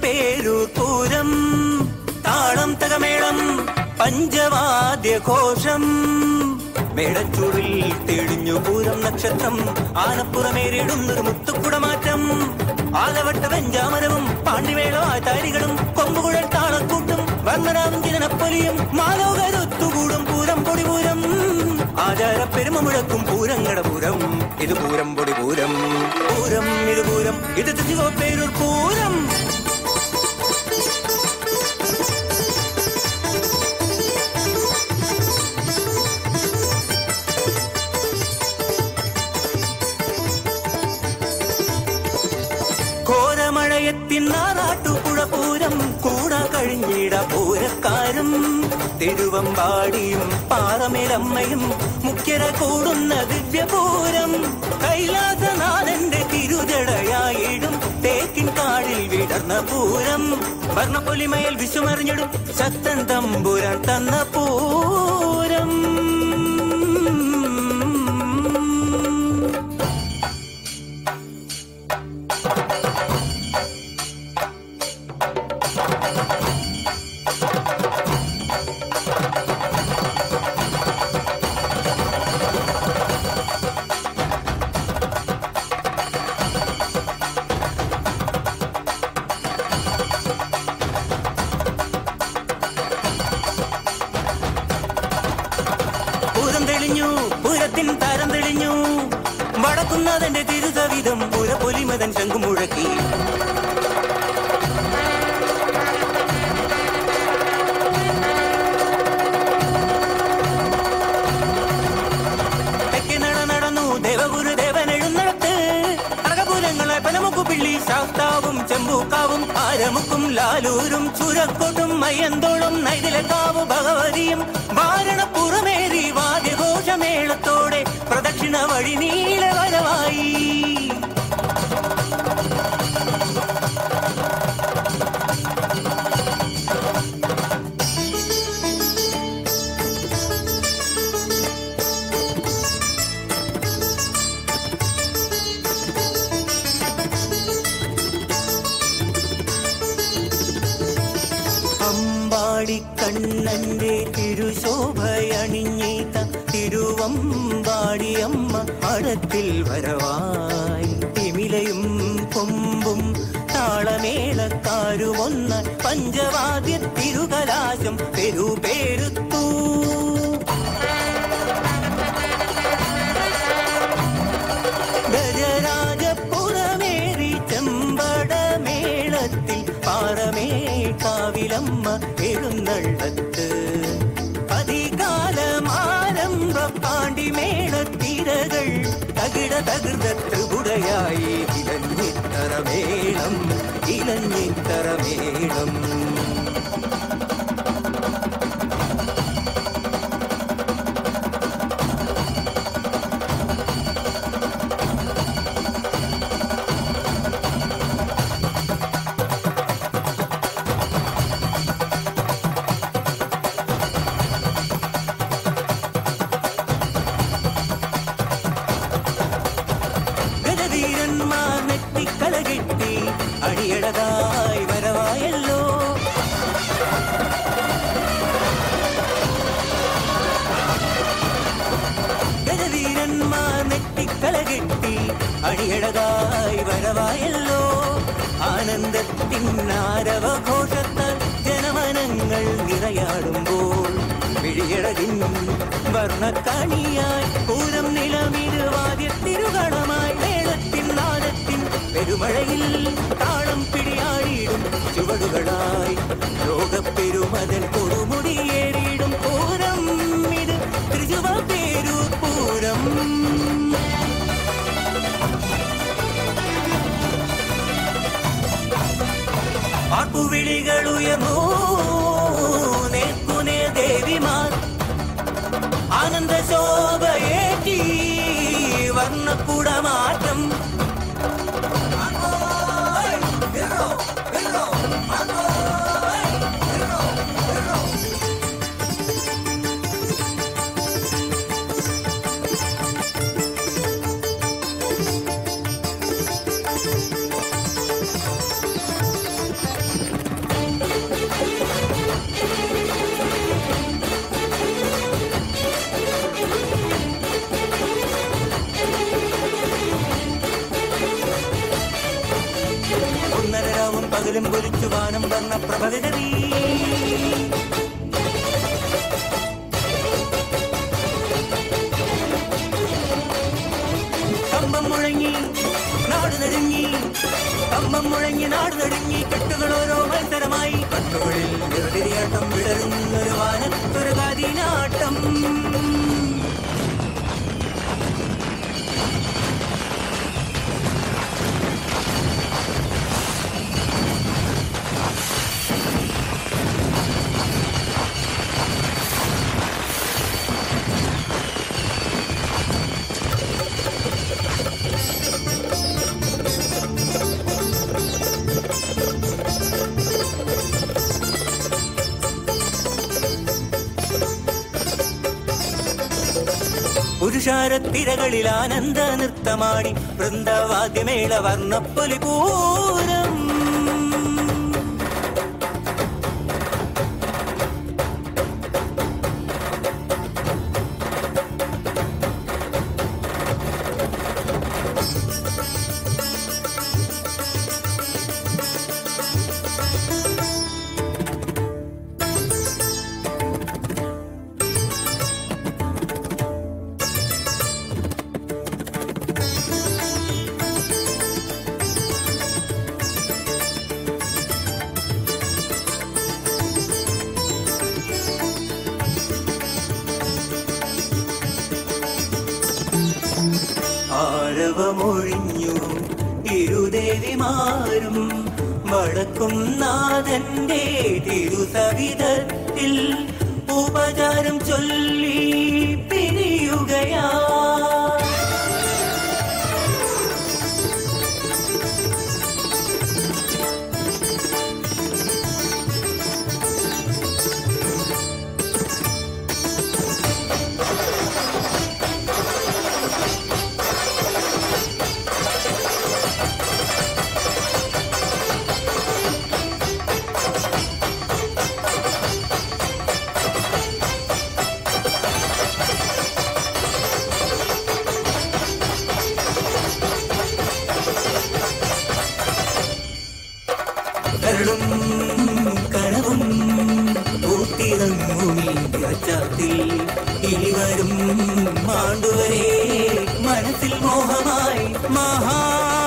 തിരുവപ്പേരൂർ പൂരം താളം തകമേളം പഞ്ചവാദ്യഘോഷം മേടച്ചൂടിൽ തെളിഞ്ഞു പൂരം നക്ഷത്രം ആനപ്പുറമേറിടുന്നൊരു മുത്തുക്കുടമാറ്റം ആലവട്ട വെഞ്ചാമരവും പാണ്ടിവേളോ ആചാരികളും കൊമ്പുകുഴൽ താളക്കൂട്ടും വർണ്ണനാവും ചിതനപ്പൊലിയും മാലോകരൊത്തുകൂടും പൂരം പൊടി പൂരം ആചാര പെരുമ മുഴക്കും പൂരങ്ങട പൂരം ഇത് പൂരം പൊടി പൂരം പൂരം ഇത് പൂരം ഇത് തിരുവപ്പേരൂർ പൂരം ഘോരമഴയത്തിന്നാറാട്ടുപുഴ പൂരം കൂട കഴിഞ്ഞിട പൂരക്കാരും തിരുവമ്പാടിയും പാറമേലമ്മയും മുഖ്യര കൂടുന്ന ദിവ്യപൂരം കൈലാസനാഥന്റെ തിരുജടയായിടും തേക്കിൻ കാടിൽ വിടർന്ന പൂരം വർണ്ണപ്പൊലിമയൽ വിശ്വമറിഞ്ഞിടും ശക്തൻ തമ്പുരാൻ തന്ന പൂരം പൂരം തെളിഞ്ഞു പൂരത്തിൻ താരം തെളിഞ്ഞു വടക്കുന്നതിന്റെ തിരുസവിധം പുര പൊലിമതൻ ശംഖു മുഴക്കി തെക്കേ നട നടന്നു ദേവഗുരു ദേവൻ എഴുന്നള്ളത്ത് അറകപൂരങ്ങളെ പനമുക്കു പിള്ളി ശാസ്താവും ചെമ്പൂക്കാവും ആരമുക്കും ലാലൂരും ചുരക്കോട്ടും മയ്യന്തോളും നൈതിലക്കാവ് ഭഗവതിയും വാരണപ്പുറമേറി വാദ്യഘോഷമേളത്തോടെ പ്രദക്ഷിണ വഴി നീള വരവായി അമ്പാടി കണ്ണന്റെ തിരുശോഭയണിഞ്ഞീത്ത തിരുവമ്പാടിയമ്മ അടത്തിൽ വരവായി തിമിലയും കൊമ്പും താളമേളക്കാരുമൊന്ന പഞ്ചവാദ്യ തിരുകലാശം പെരുപേരുത്തു ഗജരാജപുരമേറി ചെമ്പടമേളത്തിൽ പാറമേക്കാവിലമ്മ എഴുന്നള്ളത്ത് അധികാലമാരംഭ പാണ്ടിമേളത്തിരകൾ തകിട തകൃതത്തുകുടയായി ഇലഞ്ഞിത്തറമേളം ഇലഞ്ഞിത്തറമേളം ഗജവീരന്മാർ നെറ്റിക്കലകെട്ടി അടിയടതായി വരവായല്ലോ ഗജവീരന്മാർ നെറ്റിക്കലകെട്ടി അടിയടതായി വരവായല്ലോ ആനന്ദത്തിൻ ആരവഘോഷത്താൽ ജനമനങ്ങൾ നിറയാടുമ്പോൾ വിഴിയഴകിൻ വർണ്ണക്കണിയായി പൂരം നിലമിരുവാദ്യ തിരുകളമായി മേളത്തിൻ നാദത്തിൻ പെരുമഴയിൽ താളം പിടിയാടിയിടും ചുവടുകളായി ലോകപ്പെരുമതൽ കൊടുമുടിയേറിയിടും പൂരം ഇത് തൃശുവ പേരൂർ പൂരം ആർപ്പുവിളികളുയർന്നു നേർക്കുനേ ദേവിമാർ ആനന്ദ ശോഭയേറ്റി വർണ്ണക്കുടമാറ്റം പകലും പൊലിച്ചു വാനം വർണ്ണ പ്രഭവിതരീ കമ്പം മുഴങ്ങി നാട് നടുങ്ങി കമ്പം മുഴങ്ങി നാട് നടുങ്ങി കെട്ടുകൾ ഓരോ മത്സരമായി കണ്ണുകളിൽ വേർതിരിയാട്ടം വിടരുന്നൊരു വാനത്തൊരു കാതിനാട്ടം പുരുഷാരത്തിരകളിൽ ആനന്ദ നൃത്തമാടി വൃന്ദവാദ്യമേള വർണ്ണപ്പൊലി പൂരം ആരവമൊഴിഞ്ഞു ഇരുദേവിമാരും വടക്കും നാഥന്റെ തിരുസവിധത്തിൽ ഉപചാരം ചൊല്ലി പിരിയുകയാ കരളും കനവും പൂത്തിറങ്ങുമീ അച്ചാത്തിൽ ഇനി വരും മാണ്ടുവരെ മനസ്സിൽ മോഹമായി മഹാ